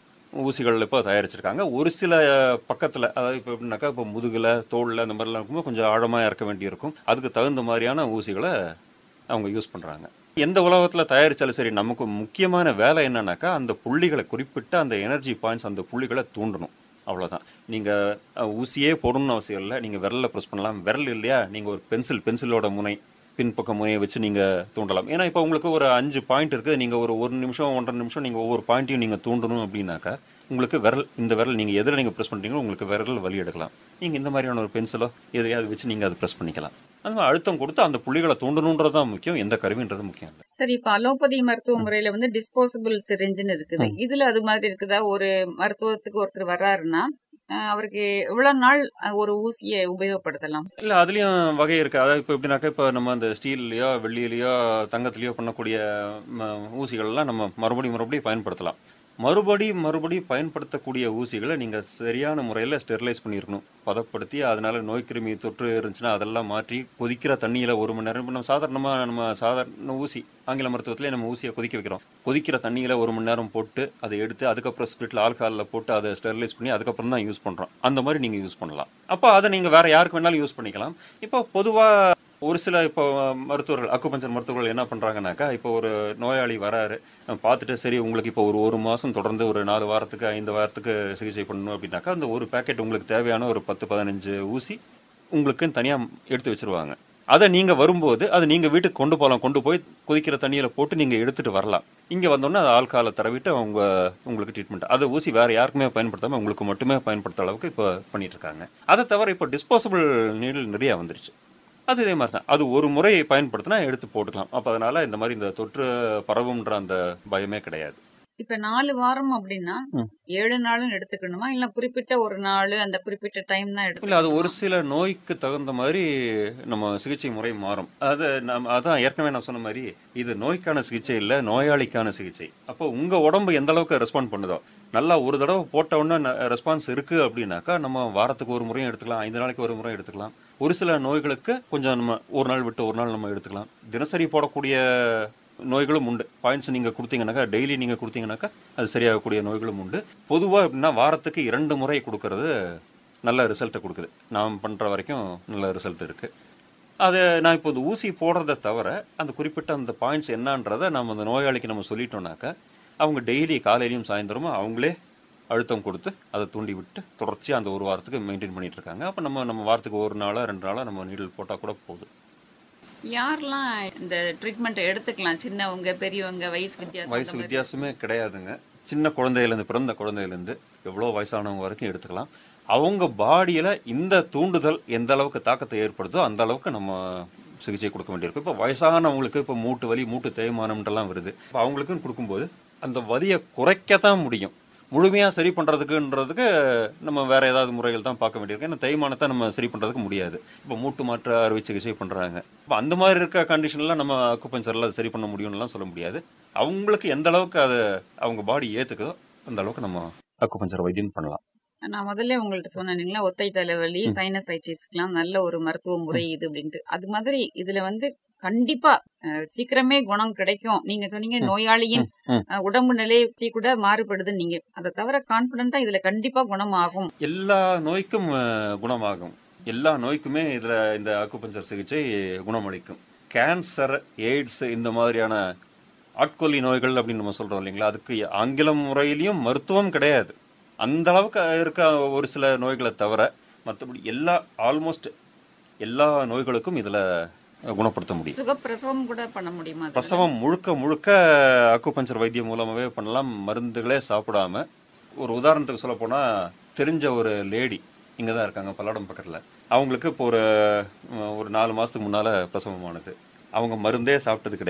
ஊசிகள் இப்போ தயாரிச்சிருக்காங்க ஒரு சில பக்கத்தில் அதாவது இப்போ எப்படின்னாக்கா இப்போ முதுகில் தோளில் அந்த மாதிரிலாம் இருக்கும்போது கொஞ்சம் ஆழமாக இறக்க வேண்டியிருக்கும் அதுக்கு தகுந்த மாதிரியான ஊசிகளை அவங்க யூஸ் பண்ணுறாங்க எந்த உலகத்தில் தயாரித்தாலும் சரி நமக்கு முக்கியமான வேலை என்னன்னாக்கா அந்த புள்ளிகளை குறிப்பிட்ட அந்த எனர்ஜி பாயிண்ட்ஸ் அந்த புள்ளிகளை தூண்டணும் அவ்வளோதான் நீங்கள் ஊசியே போடணும்னு அவசியம் இல்லை நீங்கள் விரலில் ப்ரெஸ் பண்ணலாம் விரல் இல்லையா நீங்கள் ஒரு பென்சில் பென்சிலோட முனை பின்பக்க முனையை வச்சு நீங்கள் தூண்டலாம் ஏன்னா இப்போ உங்களுக்கு ஒரு அஞ்சு பாயிண்ட் இருக்குது நீங்கள் ஒரு ஒரு நிமிஷம் ஒன்றரை நிமிஷம் நீங்கள் ஒவ்வொரு பாயிண்ட்டையும் நீங்கள் தூண்டணும் அப்படின்னாக்கா உங்களுக்கு விரல் இந்த விரல் நீங்கள் எதில் நீங்கள் ப்ரெஸ் பண்ணுறீங்களோ உங்களுக்கு விரல் வலி எடுக்கலாம் நீங்கள் இந்த மாதிரியான ஒரு பென்சிலோ எதையாவது வச்சு நீங்கள் அதை ப்ரெஸ் பண்ணிக்கலாம் அந்த மாதிரி அழுத்தம் கொடுத்து அந்த புள்ளிகளை தூண்டணுன்றது தான் முக்கியம் எந்த கருவின்றது முக்கியம் இல்லை சரி இப்ப அலோபதி மருத்துவ முறையில வந்து டிஸ்போசபிள் சிரிஞ்சுன்னு இருக்குது இதுல அது மாதிரி இருக்குதா ஒரு மருத்துவத்துக்கு ஒருத்தர் வர்றாருன்னா அஹ், அவருக்கு எவ்வளவு நாள் அஹ், ஒரு ஊசியை உபயோகப்படுத்தலாம் இல்லை அதுலேயும் வகை இருக்குது அதாவது இப்போ எப்படின்னாக்கா இப்போ நம்ம அந்த ஸ்டீல்லையோ வெள்ளியிலையோ தங்கத்துலேயோ பண்ணக்கூடிய ம, ஊசிகள்லாம் நம்ம மறுபடியும் மறுபடியும் பயன்படுத்தலாம் மறுபடி மறுபடி பயன்படுத்தக்கூடிய ஊசிகளை நீங்கள் சரியான முறையில் ஸ்டெரிலைஸ் பண்ணியிருக்கணும் பதப்படுத்தி அதனால நோய் கிருமி தொற்று இருந்துச்சுன்னா அதெல்லாம் மாற்றி கொதிக்கிற தண்ணியில் ஒரு மணி நேரம் இப்போ நம்ம சாதாரணமாக நம்ம சாதாரண ஊசி ஆங்கில மருத்துவத்திலே நம்ம ஊசியை கொதிக்க வைக்கிறோம் கொதிக்கிற தண்ணியில் ஒரு மணி நேரம் போட்டு அதை எடுத்து அதுக்கப்புறம் ஸ்பிரிட்டில் ஆல்காலில் போட்டு அதை ஸ்டெரிலைஸ் பண்ணி அதுக்கப்புறம் தான் யூஸ் பண்ணுறோம் அந்த மாதிரி நீங்கள் யூஸ் பண்ணலாம் அப்போ அதை நீங்கள் வேறு யாருக்கு வேணாலும் யூஸ் பண்ணிக்கலாம் இப்போ பொதுவாக ஒரு சில இப்போ மருத்துவர்கள் அக்குபஞ்சர் மருத்துவர்கள் என்ன பண்ணுறாங்கனாக்கா இப்போ ஒரு நோயாளி வராரு அஹ் பார்த்துட்டு சரி உங்களுக்கு இப்போ ஒரு ஒரு மாதம் தொடர்ந்து ஒரு நாலு வாரத்துக்கு ஐந்து வாரத்துக்கு சிகிச்சை பண்ணணும் அப்படின்னாக்கா அந்த ஒரு பேக்கெட் உங்களுக்கு தேவையான ஒரு பத்து பதினஞ்சு ஊசி உங்களுக்குன்னு தனியாக எடுத்து வச்சிருவாங்க அதை நீங்கள் வரும்போது அதை நீங்கள் வீட்டுக்கு கொண்டு போகலாம் கொண்டு போய் கொதிக்கிற தண்ணியில் போட்டு நீங்கள் எடுத்துகிட்டு வரலாம் இங்கே வந்தோடனே அது ஆள்காலை தரவிட்டு அவங்க உங்களுக்கு ட்ரீட்மெண்ட் அதை ஊசி வேறு யாருக்குமே பயன்படுத்தாமல் உங்களுக்கு மட்டுமே பயன்படுத்த அளவுக்கு இப்போ பண்ணிட்டு இருக்காங்க அதை தவிர இப்போ டிஸ்போசபிள் நீடில் நிறையா வந்துருச்சு அது இதே மாதிரி தான் அது ஒரு முறை பயன்படுத்தினா எடுத்து போட்டுக்கலாம் அப்போ அதனால இந்த மாதிரி இந்த தொற்று பரவும்ன்ற அந்த பயமே கிடையாது இப்ப நாலு வாரம் அப்படின்னா ம். ஏழு நாளும் எடுத்துக்கணுமா இல்ல குறிப்பிட்ட ஒரு நாள் அந்த குறிப்பிட்ட டைம் தான் இல்லை எடுத்துக்கணும் அது ஒரு சில நோய்க்கு தகுந்த மாதிரி நம்ம சிகிச்சை முறை மாறும் அது நம்ம அதான் ஏற்கனவே நான் சொன்ன மாதிரி இது நோய்க்கான சிகிச்சை இல்லை நோயாளிக்கான சிகிச்சை அப்போ உங்கள் உடம்பு எந்த அளவுக்கு ரெஸ்பாண்ட் பண்ணுதோ நல்லா ஒரு தடவை போட்ட உடனே ரெஸ்பான்ஸ் இருக்கு அப்படின்னாக்கா நம்ம வாரத்துக்கு ஒரு முறையும் எடுத்துக்கலாம் ஐந்து நாளைக்கு ஒரு முறை எடுத்துக்கலாம் ஒரு சில நோய்களுக்கு கொஞ்சம் நம்ம ஒரு நாள் விட்டு ஒரு நாள் நம்ம எடுத்துக்கலாம் தினசரி போடக்கூடிய நோய்களும் உண்டு பாயிண்ட்ஸ் நீங்கள் கொடுத்தீங்கன்னாக்கா டெய்லி நீங்கள் கொடுத்தீங்கன்னாக்கா அது சரியாகக்கூடிய நோய்களும் உண்டு பொதுவாக எப்படின்னா வாரத்துக்கு இரண்டு முறை கொடுக்கறது நல்ல ரிசல்ட்டை கொடுக்குது நாம் பண்ணுற வரைக்கும் நல்ல ரிசல்ட் இருக்குது அது நான் இப்போ இந்த ஊசி போடுறத தவிர அந்த குறிப்பிட்ட அந்த பாயிண்ட்ஸ் என்னன்றதை நம்ம அந்த நோயாளிக்கு நம்ம சொல்லிட்டோம்னாக்கா அவங்க டெய்லி காலையிலையும் சாயந்தரமும் அவங்களே அழுத்தம் கொடுத்து அதை தூண்டி விட்டு தொடர்ச்சியாக அந்த ஒரு வாரத்துக்கு மெயின்டைன் பண்ணிட்டு இருக்காங்க அப்போ நம்ம நம்ம வாரத்துக்கு ஒரு நாளா ரெண்டு நாளாக நம்ம நீடில் போட்டால் கூட போதும் யாரெல்லாம் இந்த ட்ரீட்மெண்ட் எடுத்துக்கலாம் சின்னவங்க பெரியவங்க வயசு வித்தியாசம் வயசு அந்த மாதிரி? வித்தியாசமே கிடையாதுங்க சின்ன குழந்தையிலேருந்து பிறந்த குழந்தையிலேருந்து எவ்வளோ வயசானவங்க வரைக்கும் எடுத்துக்கலாம் அவங்க பாடியில் இந்த தூண்டுதல் எந்த அளவுக்கு தாக்கத்தை ஏற்படுதோ அந்த அளவுக்கு நம்ம சிகிச்சை கொடுக்க வேண்டியிருக்கும் இப்போ வயசானவங்களுக்கு இப்போ மூட்டு வலி மூட்டு தேய்மானம்ன்றலாம் வருது இப்போ அவங்களுக்குன்னு கொடுக்கும்போது அந்த வலியை குறைக்கத்தான் முடியும் முழுமையாக சரி பண்ணுறதுக்குன்றதுக்கு நம்ம வேற ஏதாவது முறைகள் தான் பார்க்க வேண்டியிருக்கு ஏன்னா தேய்மானத்தை நம்ம சரி பண்ணுறதுக்கு முடியாது இப்போ மூட்டு மாற்று அறுவை சிகிச்சை பண்ணுறாங்க இப்போ அந்த மாதிரி இருக்க கண்டிஷன்லாம் நம்ம அக்குபஞ்சரில் அது சரி பண்ண முடியும்னுலாம் சொல்ல முடியாது அவங்களுக்கு எந்த அளவுக்கு அதை அவங்க பாடி ஏற்றுக்குதோ அந்த அளவுக்கு நம்ம அக்குபஞ்சர் வைத்தியம் பண்ணலாம் நான் முதல்ல உங்கள்ட்ட சொன்னீங்களா ஒத்தை தலைவலி சைனசைட்டிஸ்க்குலாம் நல்ல ஒரு மருத்துவ முறை இது அப்படின்ட்டு அது மாதிரி இதுல வந்து கண்டிப்பா அஹ், சீக்கிரமே குணம் கிடைக்கும் நீங்க சொன்னீங்க நோயாளியின் ம். அஹ், உடம்பு நிலையை கூட மாறுபடுது நீங்க அதை தவிர கான்பிடண்டா இதுல கண்டிப்பா குணமாகும் எல்லா நோய்க்கும் அஹ், குணமாகும் எல்லா நோய்க்குமே இதில் இந்த அக்குபஞ்சர் சிகிச்சை குணமளிக்கும் கேன்சர் எய்ட்ஸ் இந்த மாதிரியான ஆட்கொல்லி நோய்கள் அப்படின்னு நம்ம சொல்றோம் இல்லைங்களா அதுக்கு ஆங்கில முறையிலையும் மருத்துவம் கிடையாது அந்த அளவுக்கு இருக்க ஒரு சில நோய்களை தவிர மற்றபடி எல்லா ஆல்மோஸ்ட் எல்லா நோய்களுக்கும் இதில் குணப்படுத்த முடியும் சுகப்பிரசவம் கூட பண்ண முடியுமா அதுல? பிரசவம் முழுக்க முழுக்க அக்குபஞ்சர் வைத்தியம் மூலமாகவே பண்ணலாம் மருந்துகளே சாப்பிடாம ஒரு உதாரணத்துக்கு சொல்ல போனா தெரிஞ்ச ஒரு லேடி இங்கே தான் இருக்காங்க பல்லடம் பக்கத்தில் அவங்களுக்கு இப்போ ஒரு அஹ், ஒரு நாலு மாதத்துக்கு முன்னால் பிரசவமானது அவங்க மருந்தே சாப்பிட்டது கிடையாது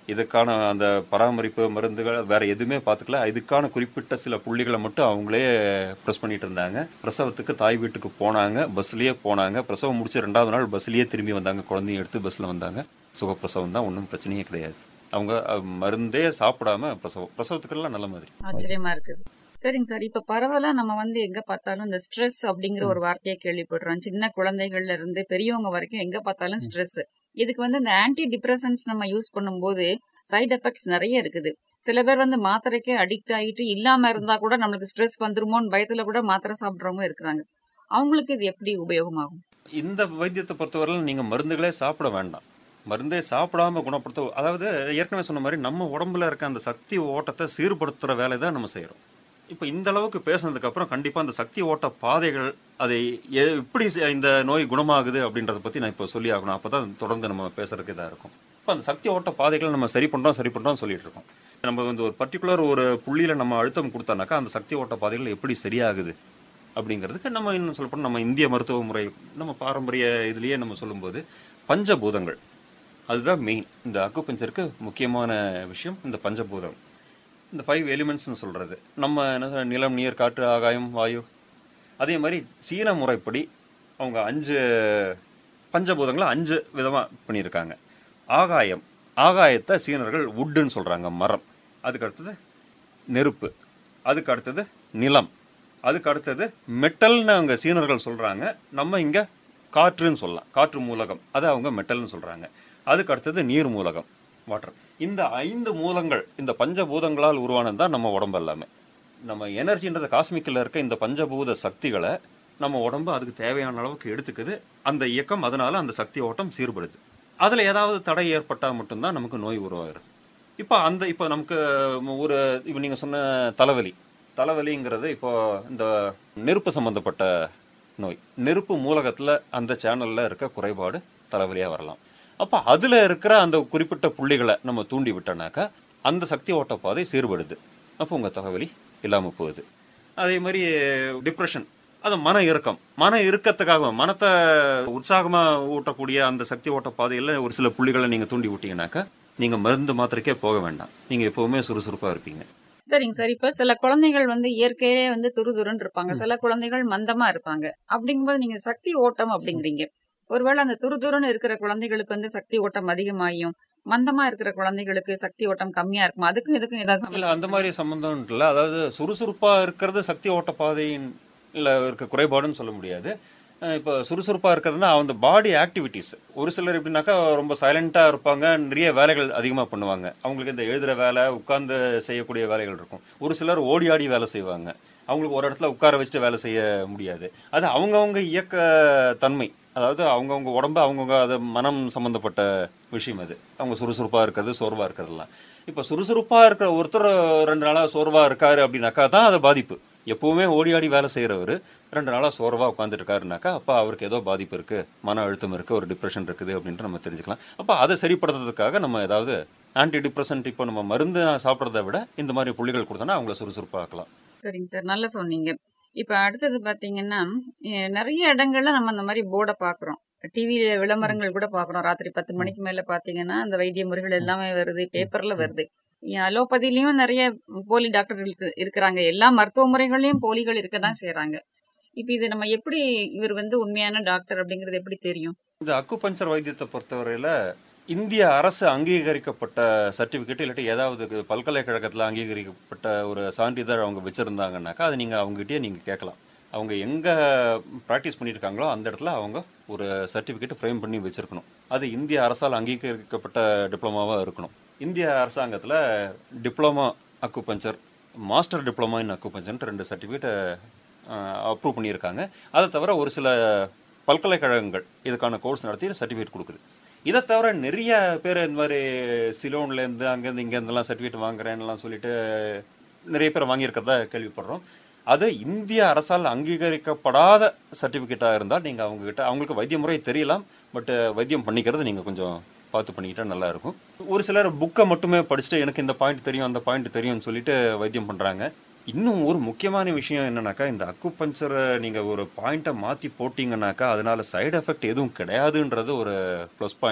இதுக்கான அந்த பராமரிப்பு மருந்துகள் வேற எதுவுமே பார்த்துக்கல இதுக்கான குறிப்பிட்ட சில புள்ளிகளை மட்டும் அவங்களே ப்ரெஸ் பண்ணிட்டு இருந்தாங்க பிரசவத்துக்கு தாய் வீட்டுக்கு போனாங்க பஸ்லயே போனாங்க பிரசவம் முடிச்சு ரெண்டாவது நாள் பஸ்லயே திரும்பி வந்தாங்க குழந்தைய எடுத்து பஸ்ல வந்தாங்க சுகப்பிரசவம் தான் ஒன்றும் பிரச்சனையே கிடையாது அவங்க அஹ், மருந்தே சாப்பிடாம பிரசவம் பிரசவத்துக்கெல்லாம் நல்ல மாதிரி ஆச்சரியமா இருக்குது சரிங்க சார் இப்ப பரவலா நம்ம வந்து எங்க பார்த்தாலும் இந்த ஸ்ட்ரெஸ் அப்படிங்கிற ஒரு வார்த்தையை கேள்விப்படுறோம் சின்ன குழந்தைகள்ல இருந்து பெரியவங்க வரைக்கும் எங்க பார்த்தாலும் ஸ்ட்ரெஸ் இதுக்கு வந்து இந்த ஆன்டி டிப்ரெசன்ஸ் நம்ம யூஸ் பண்ணும்போது சைடு எஃபெக்ட்ஸ் நிறைய இருக்குது சில பேர் வந்து மாத்திரைக்கே அடிக்ட் ஆகிட்டு இல்லாம இருந்தா கூட நம்மளுக்கு ஸ்ட்ரெஸ் வந்துருமோன்னு பயத்துல கூட மாத்திரை சாப்பிடுறவங்க இருக்கிறாங்க அவங்களுக்கு இது எப்படி உபயோகமாகும் இந்த வைத்தியத்தை பொறுத்தவரையிலும் நீங்க மருந்துகளே சாப்பிட வேண்டாம் மருந்தே சாப்பிடாம குணப்படுத்த அதாவது ஏற்கனவே சொன்ன மாதிரி நம்ம உடம்புல இருக்க அந்த சக்தி ஓட்டத்தை சீர்படுத்துற வேலை தான் நம்ம செய்யறோம் இப்போ இந்த அளவுக்கு பேசுனதுக்கு அப்புறம் கண்டிப்பா அந்த சக்தி ஓட்ட பாதைகள் அதை எ- எப்படி செ- இந்த நோய் குணமாகுது அப்படின்றத பத்தி நான் இப்போ சொல்லி ஆகணும் அப்பதான் தொடர்ந்து நம்ம பேசுறதுக்கு இதா இருக்கும் இப்போ அந்த சக்தி ஓட்ட பாதைகளை நம்ம சரி பண்றோம் சரி பண்றோம் சொல்லிட்டு இருக்கோம் நம்ம வந்து ஒரு பர்டிகுலர் ஒரு புள்ளியில நம்ம அழுத்தம் கொடுத்தோம்னாக்கா அந்த சக்தி ஓட்ட பாதைகள் எப்படி சரியாகுது அப்படிங்கிறதுக்கு நம்ம இன்னும் சொல்லப்போனால் நம்ம இந்திய மருத்துவ முறை நம்ம பாரம்பரிய இதுலயே நம்ம சொல்லும்போது பஞ்சபூதங்கள் அதுதான் மெயின் இந்த அக்குபஞ்சருக்கு முக்கியமான விஷயம் இந்த பஞ்சபூதம் இந்த ஃபைவ் எலிமெண்ட்ஸ்னு சொல்றது நம்ம என்ன சொல்ற, நிலம் நீர் காற்று ஆகாயம் வாயு அதே மாதிரி சீன முறைப்படி அவங்க அஞ்சு பஞ்சபூதங்களை அஞ்சு விதமா பண்ணியிருக்காங்க ஆகாயம் ஆகாயத்தை சீனர்கள் வுட்டுன்னு சொல்றாங்க மரம் அதுக்கு அடுத்தது நெருப்பு அதுக்கு அடுத்தது நிலம் அதுக்கு அடுத்தது மெட்டல்னு அவங்க சீனர்கள் சொல்றாங்க நம்ம இங்க காற்றுன்னு சொல்லலாம் காற்று மூலகம் அதை அவங்க மெட்டல்னு சொல்றாங்க அதுக்கு அடுத்தது நீர் மூலகம் வாட்டர் இந்த ஐந்து மூலங்கள் இந்த பஞ்சபூதங்களால் உருவானது தான் நம்ம உடம்பு எல்லாமே நம்ம எனர்ஜின்றது காஸ்மிக்கில் இருக்க இந்த பஞ்சபூத சக்திகளை நம்ம உடம்பு அதுக்கு தேவையான அளவுக்கு எடுத்துக்குது அந்த இயக்கம் அதனால அந்த சக்தி ஓட்டம் சீர்படுது அதுல ஏதாவது தடை ஏற்பட்டா மட்டும்தான் நமக்கு நோய் உருவாகிறது இப்போ அந்த இப்போ நமக்கு ஒரு இப்போ நீங்க சொன்ன தலைவலி தலைவலிங்கிறது இப்போ இந்த நெருப்பு சம்பந்தப்பட்ட நோய் நெருப்பு மூலகத்துல அந்த சேனல்ல இருக்க குறைபாடு தலைவலியா வரலாம் அப்ப அதுல இருக்கிற அந்த குறிப்பிட்ட புள்ளிகளை நம்ம தூண்டி விட்டோம்னாக்கா அந்த சக்தி ஓட்ட பாதை சீர்படுது அப்போ உங்க தலைவலி இல்லாம போகுது அதே மாதிரி டிப்ரெஷன் அது மன இறுக்கம் மன இறுக்கத்துக்காக மனத்தை உற்சாகமா ஊட்டக்கூடிய அந்த சக்தி ஓட்ட பாதையில ஒரு சில புள்ளிகளை நீங்க தூண்டி விட்டீங்கன்னாக்கா நீங்க மருந்து மாத்திரைக்கே போக வேண்டாம் நீங்க எப்பவுமே சுறுசுறுப்பா இருப்பீங்க சரிங்க சார் இப்ப சில குழந்தைகள் வந்து இயற்கையிலே வந்து துருதுருன்னு இருப்பாங்க சில குழந்தைகள் மந்தமா இருப்பாங்க அப்படிங்கும்போது நீங்க சக்தி ஓட்டம் அப்படிங்கிறீங்க ஒருவேளை அந்த துருதுருன்னு இருக்கிற குழந்தைகளுக்கு வந்து சக்தி ஓட்டம் அதிகமாயும் மந்தமா இருக்கிற குழந்தைகளுக்கு சக்தி ஓட்டம் கம்மியா இருக்கும் அதுக்கும் இதுக்கும் ஏதாவது சம்பந்தம் இல்ல அந்த மாதிரி சம்பந்தம் இல்ல அதாவது சுறுசுறுப்பா இருக்கிறது சக்தி ஓட்ட பாதையின் இல்ல இருக்க குறைபாடுன்னு சொல்ல முடியாது அஹ் இப்போ சுறுசுறுப்பா இருக்கிறதுனா அந்த பாடி ஆக்டிவிட்டிஸ் ஒரு சிலர் எப்படின்னாக்கா ரொம்ப சைலண்டா இருப்பாங்க நிறைய வேலைகள் அதிகமா பண்ணுவாங்க அவங்களுக்கு இந்த எழுதுற வேலை உட்கார்ந்து செய்யக்கூடிய வேலைகள் இருக்கும் ஒரு சிலர் ஓடி ஆடி வேலை செய்வாங்க அவங்களுக்கு ஒரு இடத்துல உட்கார வச்சுட்டு வேலை செய்ய முடியாது அது அவங்கவங்க இயக்க தன்மை அதாவது அவங்கவங்க உடம்பு அவங்கவுங்க அது மனம் சம்பந்தப்பட்ட விஷயம் அது அவங்க சுறுசுறுப்பா இருக்கிறது சோர்வா இருக்கிறதெல்லாம் இப்ப சுறுசுறுப்பா இருக்கிற ஒருத்தர் ரெண்டு நாளா சோர்வா இருக்காரு அப்படின்னாக்கா தான் அது பாதிப்பு எப்பவுமே ஓடி ஆடி வேலை செய்யறவர் ரெண்டு நாளா சோர்வா உட்காந்துட்டு இருக்காருனாக்கா அப்ப அவருக்கு ஏதோ பாதிப்பு இருக்கு மன அழுத்தம் இருக்கு ஒரு டிப்ரெஷன் இருக்குது அப்படின்ட்டு நம்ம தெரிஞ்சுக்கலாம் அப்ப அதை சரிப்படுத்துறதுக்காக நம்ம ஏதாவது ஆன்டி டிப்ரெசன்ட் இப்போ நம்ம மருந்து சாப்பிட்றத விட இந்த மாதிரி புள்ளிகள் கொடுத்தோம்னா அவங்கள சுறுசுறுப்பாக்கலாம் சரிங்க சார் நல்லா சொன்னீங்க இப்ப அடுத்தது பாத்தீங்கன்னா அஹ் நிறைய இடங்கள்ல நம்ம அந்த மாதிரி போர்டை பாக்குறோம் டிவியில விளம்பரங்கள் கூட பாக்குறோம் ராத்திரி பத்து மணிக்கு மேல பாத்தீங்கன்னா அந்த வைத்திய முறைகள் எல்லாமே வருது பேப்பர்ல வருது ஏன் அலோபதியிலயும் நிறைய போலி டாக்டர்கள் இருக்கு- இருக்கிறாங்க எல்லா மருத்துவ முறைகள்லயும் போலிகள் இருக்கதான் செய்யறாங்க இப்ப இது நம்ம எப்படி இவர் வந்து உண்மையான டாக்டர் அப்படிங்கறது எப்படி தெரியும் இந்த அக்குபஞ்சர் வைத்தியத்தை பொறுத்தவரையில இந்திய அரசு அங்கீகரிக்கப்பட்ட சர்டிபிகேட் இல்லாட்டி ஏதாவது பல்கலைக்கழகத்துல அங்கீகரிக்கப்பட்ட ஒரு சான்றிதழ் அவங்க வச்சிருந்தாங்கன்னாக்கா அதை நீங்க அவங்ககிட்டயே நீங்க கேட்கலாம் அவங்க எங்க ப்ராக்டிஸ் பண்ணியிருக்காங்களோ அந்த இடத்துல அவங்க ஒரு சர்டிபிகேட் ஃப்ரேம் பண்ணி வச்சிருக்கணும் அது இந்திய அரசால் அங்கீகரிக்கப்பட்ட டிப்ளமாவா இருக்கணும் இந்திய அரசாங்கத்துல diploma acupuncture master diploma in acupuncture ரெண்டு சர்டிபிகேட் அப்ரூவ் பண்ணியிருக்காங்க அதை தவிர ஒரு சில பல்கலைக்கழகங்கள் இதுக்கான கோர்ஸ் நடத்தி சர்டிஃபிகேட் கொடுக்குது இதை தவிர நிறைய பேர் இந்த மாதிரி சிலோன்ல இருந்து அங்கேருந்து இங்கேருந்துலாம் சர்டிஃபிகேட் வாங்குறேன்னுலாம் சொல்லிட்டு நிறைய பேர் வாங்கியிருக்கிறதா கேள்விப்படுறோம் அது இந்திய அரசால் அங்கீகரிக்கப்படாத சர்டிஃபிகேட்டாக இருந்தால் நீங்கள் அவங்ககிட்ட அவங்களுக்கு வைத்திய முறை தெரியலாம் பட் வைத்தியம் பண்ணிக்கிறது நீங்கள் கொஞ்சம் பார்த்து பண்ணிக்கிட்டா நல்லா இருக்கும் ஒரு சிலர் புக்கை மட்டுமே படிச்சுட்டு எனக்கு இந்த பாயிண்ட் தெரியும் அந்த பாயிண்ட் தெரியும்னு சொல்லிட்டு வைத்தியம் பண்ணுறாங்க இன்னும் ஒரு முக்கியமான விஷயம் என்னன்னாக்கா இந்த அக்குபஞ்சரை நீங்கள் ஒரு பாயிண்ட்டை மாற்றி போட்டிங்கனாக்கா அதனால சைடு எஃபெக்ட் எதுவும் கிடையாதுன்றது ஒரு ப்ளஸ் பாயிண்ட்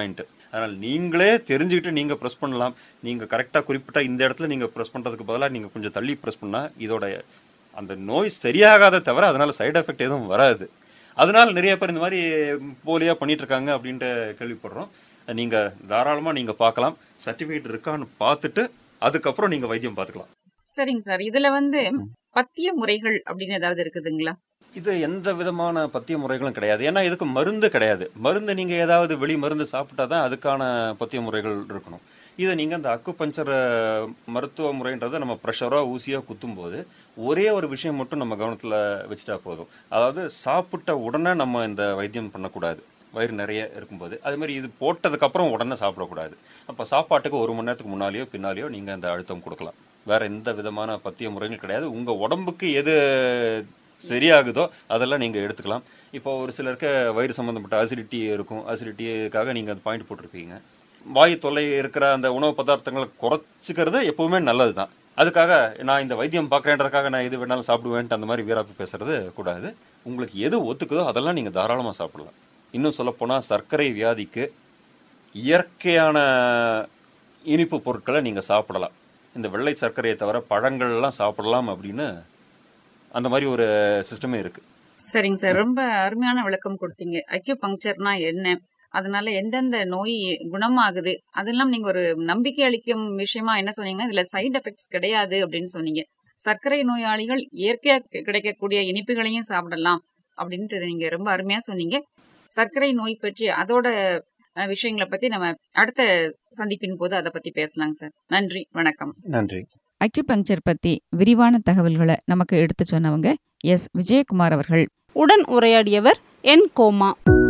அதனால் நீங்களே தெரிஞ்சுக்கிட்டு நீங்கள் ப்ரெஸ் பண்ணலாம் நீங்கள் கரெக்டாக குறிப்பிட்ட இந்த இடத்துல நீங்கள் ப்ரெஸ் பண்ணுறதுக்கு பதிலாக நீங்கள் கொஞ்சம் தள்ளி ப்ரெஸ் பண்ணால் இதோட அந்த நோய் சரியாகாத தவிர அதனால சைடு எஃபெக்ட் எதுவும் வராது அதனால நிறைய பேர் இந்த மாதிரி போலியாக பண்ணிட்டு இருக்காங்க அப்படின்ட்டு கேள்விப்படுறோம் நீங்கள் தாராளமாக நீங்கள் பார்க்கலாம் சர்டிஃபிகேட் இருக்கான்னு பார்த்துட்டு அதுக்கப்புறம் நீங்கள் வைத்தியம் பார்த்துக்கலாம் சரிங்க சார் இதுல வந்து பத்திய முறைகள் அப்படின்னு ஏதாவது இருக்குதுங்களா இது எந்த விதமான பத்திய முறைகளும் கிடையாது ஏன்னா இதுக்கு மருந்து கிடையாது மருந்து நீங்க ஏதாவது வெளி மருந்து சாப்பிட்டா தான் அதுக்கான பத்திய முறைகள் இருக்கணும் இதை நீங்க அந்த அக்கு பஞ்சர் மருத்துவ முறைன்றதை நம்ம ப்ரெஷரோ ஊசியோ குத்தும் போது ஒரே ஒரு விஷயம் மட்டும் நம்ம கவனத்துல வச்சுட்டா போதும் அதாவது சாப்பிட்ட உடனே நம்ம இந்த வைத்தியம் பண்ணக்கூடாது வயிறு நிறைய இருக்கும்போது அது மாதிரி இது போட்டதுக்கு அப்புறம் உடனே சாப்பிடக்கூடாது அப்ப சாப்பாட்டுக்கு ஒரு மணி நேரத்துக்கு முன்னாலேயோ பின்னாலேயோ நீங்க அந்த அழுத்தம் கொடுக்கலாம் வேற எந்த விதமான பத்திய முறைகள் கிடையாது உங்க உடம்புக்கு எது சரியாகுதோ அதெல்லாம் நீங்க எடுத்துக்கலாம் இப்போ ஒரு சிலருக்கு வயிறு சம்பந்தப்பட்ட அசிடிட்டி இருக்கும் அசிடிட்டிக்காக நீங்க அந்த பாயிண்ட் போட்டிருப்பீங்க வாயு தொல்லை இருக்கிற அந்த உணவு பதார்த்தங்களை குறைச்சிக்கிறது எப்பவுமே நல்லது தான் அதுக்காக நான் இந்த வைத்தியம் பார்க்குறேன்றதுக்காக நான் எது வேணாலும் சாப்பிடுவேன்ட்டு அந்த மாதிரி வீராப்பு பேசுறது கூடாது உங்களுக்கு எது ஒத்துக்குதோ அதெல்லாம் நீங்க தாராளமாக சாப்பிடலாம் இன்னும் சொல்லப்போனால் சர்க்கரை வியாதிக்கு இயற்கையான இனிப்பு பொருட்களை நீங்க சாப்பிடலாம் இந்த வெள்ளை சர்க்கரையை தவிர பழங்கள்லாம் சாப்பிடலாம் அப்படின்னு அந்த மாதிரி ஒரு சிஸ்டமே இருக்கு சரிங்க சார் ரொம்ப அருமையான விளக்கம் கொடுத்தீங்க அக்யூ பங்க்சர்னா என்ன அதனால எந்தெந்த நோய் குணமாகுது அதெல்லாம் நீங்க ஒரு நம்பிக்கை அளிக்கும் விஷயமா என்ன சொன்னீங்கன்னா இதுல சைடு எஃபெக்ட்ஸ் கிடையாது அப்படின்னு சொன்னீங்க சர்க்கரை நோயாளிகள் இயற்கையா கி- கிடைக்கக்கூடிய இனிப்புகளையும் சாப்பிடலாம் அப்படின்ட்டு நீங்க ரொம்ப அருமையா சொன்னீங்க சர்க்கரை நோய் பற்றி அதோட அஹ், விஷயங்களை பத்தி நம்ம அடுத்த சந்திப்பின் போது அதை பத்தி பேசலாங்க சார் நன்றி வணக்கம் நன்றி அக்யூபங்க்சர் பத்தி விரிவான தகவல்களை நமக்கு எடுத்து சொன்னவங்க எஸ் விஜயகுமார் அவர்கள் உடன் உரையாடியவர் என் கோமா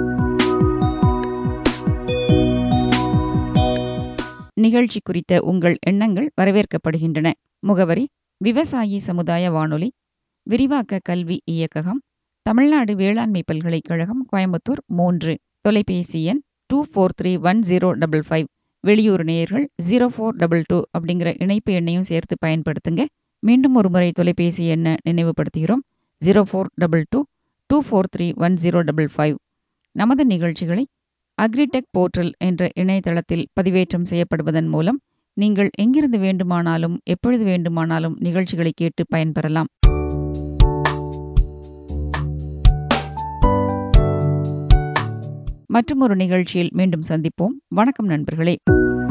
நிகழ்ச்சி குறித்த உங்கள் எண்ணங்கள் வரவேற்கப்படுகின்றன முகவரி விவசாயி சமுதாய வானொலி விரிவாக்க கல்வி இயக்ககம் தமிழ்நாடு வேளாண்மை பல்கலைக்கழகம் கோயம்புத்தூர் மூன்று தொலைபேசி எண் two four three one zero double five வெளியூர் நேயர்கள் ஜீரோ ஃபோர் டபுள் டூ அப்படிங்கிற இணைப்பு எண்ணையும் சேர்த்து பயன்படுத்துங்க மீண்டும் ஒரு முறை தொலைபேசி எண்ணை நினைவுபடுத்துகிறோம் zero four double two two four three one zero double five நமது நிகழ்ச்சிகளை அக்ரிடெக் போர்ட்டல் என்ற இணையதளத்தில் பதிவேற்றம் செய்யப்படுவதன் மூலம் நீங்கள் எங்கிருந்து வேண்டுமானாலும் எப்பொழுது வேண்டுமானாலும் நிகழ்ச்சிகளை கேட்டு பயன்பெறலாம் மற்றும் ஒரு நிகழ்ச்சியில் மீண்டும் சந்திப்போம் வணக்கம் நண்பர்களே